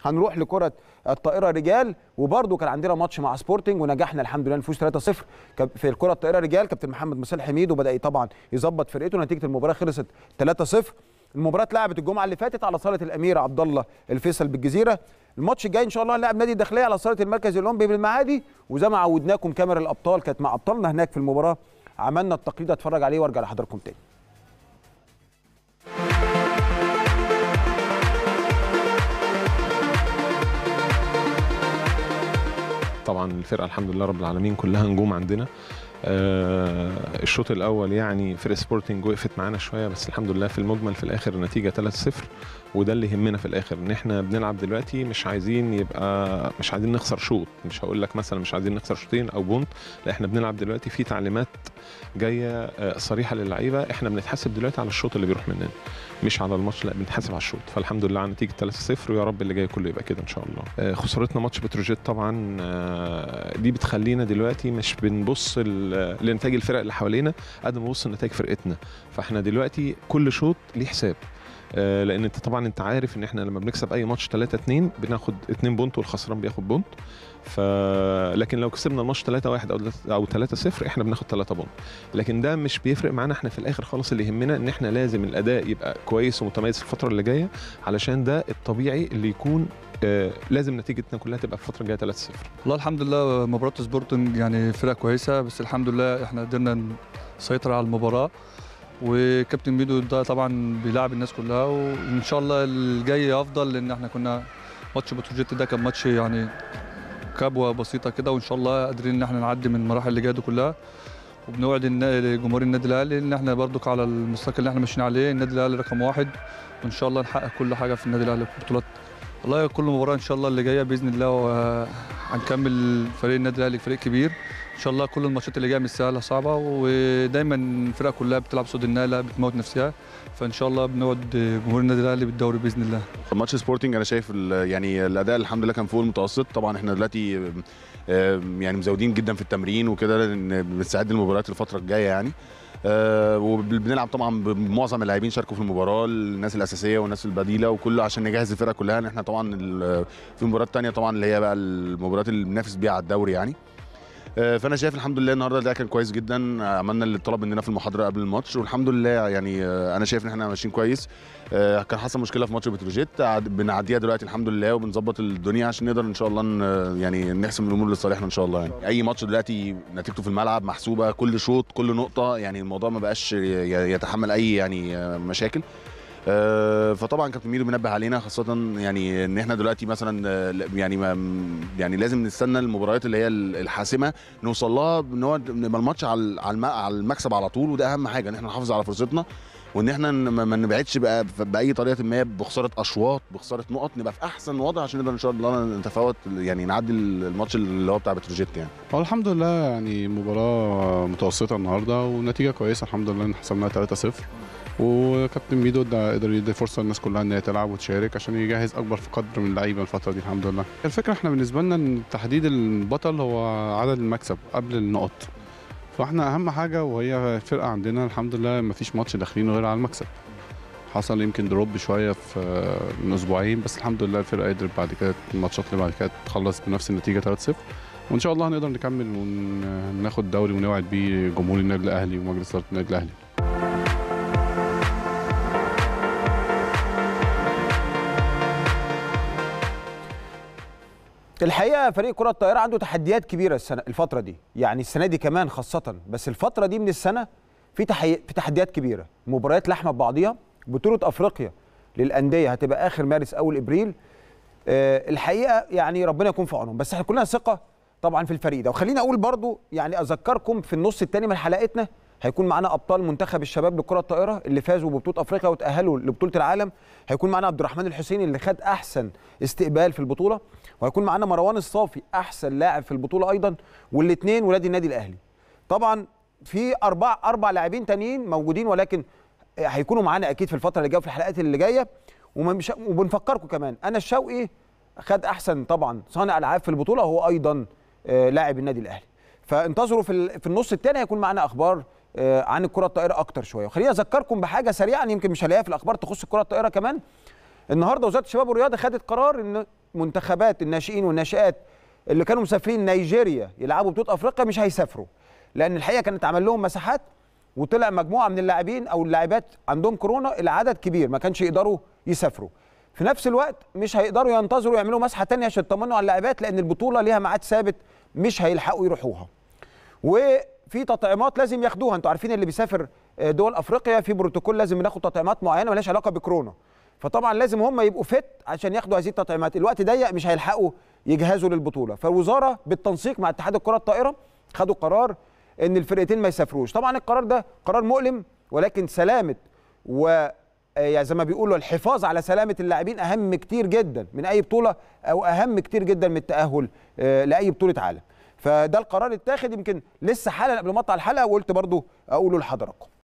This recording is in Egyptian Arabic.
هنروح لكره الطائره رجال وبرده كان عندنا ماتش مع سبورتنج ونجحنا الحمد لله نفوز 3-0 في الكره الطائره رجال كابتن محمد مسال حميد وبدا طبعا يظبط فرقته نتيجه المباراه خلصت 3-0 المباراه اتلعبت الجمعه اللي فاتت على صاله الامير عبد الله الفيصل بالجزيره الماتش الجاي ان شاء الله هنلاعب نادي الداخليه على صاله المركز الاولمبي بالمعادي وزي ما عودناكم كاميرا الابطال كانت مع ابطالنا هناك في المباراه عملنا التقليد اتفرج عليه وارجع لحضراتكم تاني طبعا الفرقه الحمد لله رب العالمين كلها نجوم عندنا آه الشوط الاول يعني فرق سبورتنج وقفت معانا شويه بس الحمد لله في المجمل في الاخر النتيجه 3-0 وده اللي يهمنا في الاخر ان احنا بنلعب دلوقتي مش عايزين يبقى مش عايزين نخسر شوط مش هقول لك مثلا مش عايزين نخسر شوطين او بونت لا احنا بنلعب دلوقتي في تعليمات جايه آه صريحه للعيبه احنا بنتحاسب دلوقتي على الشوط اللي بيروح مننا مش على الماتش لا بنتحاسب على الشوط فالحمد لله على نتيجه 3-0 ويا رب اللي جاي كله يبقى كده ان شاء الله آه خسارتنا ماتش بتروجيت طبعا آه دي بتخلينا دلوقتي مش بنبص لنتائج الفرق اللي حوالينا قد ما بنبص لنتائج فرقتنا فاحنا دلوقتي كل شوط ليه حساب آه لان انت طبعا انت عارف ان احنا لما بنكسب اي ماتش 3 2 بناخد 2 بونت والخسران بياخد بونت ف لكن لو كسبنا الماتش 3 1 او او 3 0 احنا بناخد 3 بونت لكن ده مش بيفرق معانا احنا في الاخر خالص اللي يهمنا ان احنا لازم الاداء يبقى كويس ومتميز في الفتره اللي جايه علشان ده الطبيعي اللي يكون آه لازم نتيجتنا كلها تبقى في الفتره الجايه 3 0 والله الحمد لله مباراه سبورتنج يعني فرقه كويسه بس الحمد لله احنا قدرنا نسيطر على المباراه وكابتن ميدو ده طبعا بيلاعب الناس كلها وان شاء الله الجاي افضل لان احنا كنا ماتش بتروجيت ده كان ماتش يعني كبوه بسيطه كده وان شاء الله قادرين ان احنا نعدي من المراحل اللي جايه دي كلها وبنوعد جمهور النادي الاهلي ان احنا برضك على المستقبل اللي احنا ماشيين عليه النادي الاهلي رقم واحد وان شاء الله نحقق كل حاجه في النادي الاهلي في البطولات والله كل مباراه ان شاء الله اللي جايه باذن الله هنكمل فريق النادي الاهلي فريق كبير ان شاء الله كل الماتشات اللي جايه مش سهله صعبه ودايما الفرق كلها بتلعب صوت النهايه بتموت نفسها فان شاء الله بنوعد جمهور النادي الاهلي بالدوري باذن الله ماتش سبورتنج انا شايف يعني الاداء الحمد لله كان فوق المتوسط طبعا احنا دلوقتي يعني مزودين جدا في التمرين وكده بنستعد للمباريات الفتره الجايه يعني أه وبنلعب طبعا بمعظم اللاعبين شاركوا في المباراه الناس الاساسيه والناس البديله وكله عشان نجهز الفرقه كلها احنا طبعا في مباريات تانية طبعا اللي هي بقى المباريات اللي بننافس بيها على الدوري يعني فانا شايف الحمد لله النهارده ده كان كويس جدا عملنا اللي طلب مننا في المحاضره قبل الماتش والحمد لله يعني انا شايف ان احنا ماشيين كويس كان حصل مشكله في ماتش بتروجيت بنعديها دلوقتي الحمد لله وبنظبط الدنيا عشان نقدر ان شاء الله يعني نحسم الامور لصالحنا ان شاء الله يعني اي ماتش دلوقتي نتيجته في الملعب محسوبه كل شوط كل نقطه يعني الموضوع ما بقاش يتحمل اي يعني مشاكل فطبعا كابتن ميدو بينبه علينا خاصه يعني ان احنا دلوقتي مثلا يعني ما يعني لازم نستنى المباريات اللي هي الحاسمه نوصل لها ان هو نبقى الماتش على على المكسب على طول وده اهم حاجه ان احنا نحافظ على فرصتنا وان احنا ما نبعدش بقى باي طريقه ما بخساره اشواط بخساره نقط نبقى في احسن وضع عشان نقدر ان شاء الله نتفاوت يعني نعدي الماتش اللي هو بتاع بتروجيت يعني هو الحمد لله يعني مباراه متوسطه النهارده ونتيجه كويسه الحمد لله ان حسبناها 3-0 وكابتن ميدو ده قدر يدي فرصه للناس كلها ان هي تلعب وتشارك عشان يجهز اكبر في قدر من اللعيبه الفتره دي الحمد لله الفكره احنا بالنسبه لنا ان تحديد البطل هو عدد المكسب قبل النقط فاحنا اهم حاجه وهي الفرقه عندنا الحمد لله ما فيش ماتش داخلين غير على المكسب حصل يمكن دروب شويه في من اسبوعين بس الحمد لله الفرقه قدرت بعد كده الماتشات اللي بعد كده تخلص بنفس النتيجه 3-0 وان شاء الله هنقدر نكمل وناخد الدوري ونوعد بيه جمهور النادي الاهلي ومجلس اداره النادي الاهلي الحقيقه فريق كره الطائره عنده تحديات كبيره السنه الفتره دي يعني السنه دي كمان خاصه بس الفتره دي من السنه في تحي... في تحديات كبيره مباريات لحمه ببعضيها بطوله افريقيا للانديه هتبقى اخر مارس اول ابريل أه الحقيقه يعني ربنا يكون في عونهم بس احنا كلنا ثقه طبعا في الفريق ده وخليني اقول برضو يعني اذكركم في النص الثاني من حلقتنا هيكون معانا ابطال منتخب الشباب لكره الطائره اللي فازوا ببطوله افريقيا وتاهلوا لبطوله العالم هيكون معانا عبد الرحمن الحسيني اللي خد احسن استقبال في البطوله وهيكون معانا مروان الصافي احسن لاعب في البطوله ايضا والاثنين ولاد النادي الاهلي طبعا في اربع اربع لاعبين تانيين موجودين ولكن هيكونوا معانا اكيد في الفتره اللي جايه في الحلقات اللي جايه وبنفكركم كمان انا الشوقي خد احسن طبعا صانع العاب في البطوله وهو ايضا لاعب النادي الاهلي فانتظروا في في النص الثاني هيكون معانا اخبار عن الكره الطائره اكتر شويه وخليني اذكركم بحاجه سريعا يمكن مش هلاقيها في الاخبار تخص الكره الطائره كمان النهارده وزاره الشباب والرياضه خدت قرار ان منتخبات الناشئين والناشئات اللي كانوا مسافرين نيجيريا يلعبوا بطوله افريقيا مش هيسافروا لان الحقيقه كانت عمل لهم مساحات وطلع مجموعه من اللاعبين او اللاعبات عندهم كورونا العدد كبير ما كانش يقدروا يسافروا في نفس الوقت مش هيقدروا ينتظروا يعملوا مسحه تانية عشان يطمنوا على اللاعبات لان البطوله ليها ميعاد ثابت مش هيلحقوا يروحوها وفي تطعيمات لازم ياخدوها انتوا عارفين اللي بيسافر دول افريقيا في بروتوكول لازم ياخد تطعيمات معينه ملهاش علاقه بكورونا فطبعا لازم هم يبقوا فت عشان ياخدوا هذه التطعيمات الوقت ضيق مش هيلحقوا يجهزوا للبطوله فالوزاره بالتنسيق مع اتحاد الكره الطائره خدوا قرار ان الفرقتين ما يسافروش طبعا القرار ده قرار مؤلم ولكن سلامه و يعني زي ما بيقولوا الحفاظ على سلامه اللاعبين اهم كتير جدا من اي بطوله او اهم كتير جدا من التاهل لاي بطوله عالم فده القرار اتاخد يمكن لسه حالا قبل ما اقطع الحلقه وقلت برضو اقوله لحضراتكم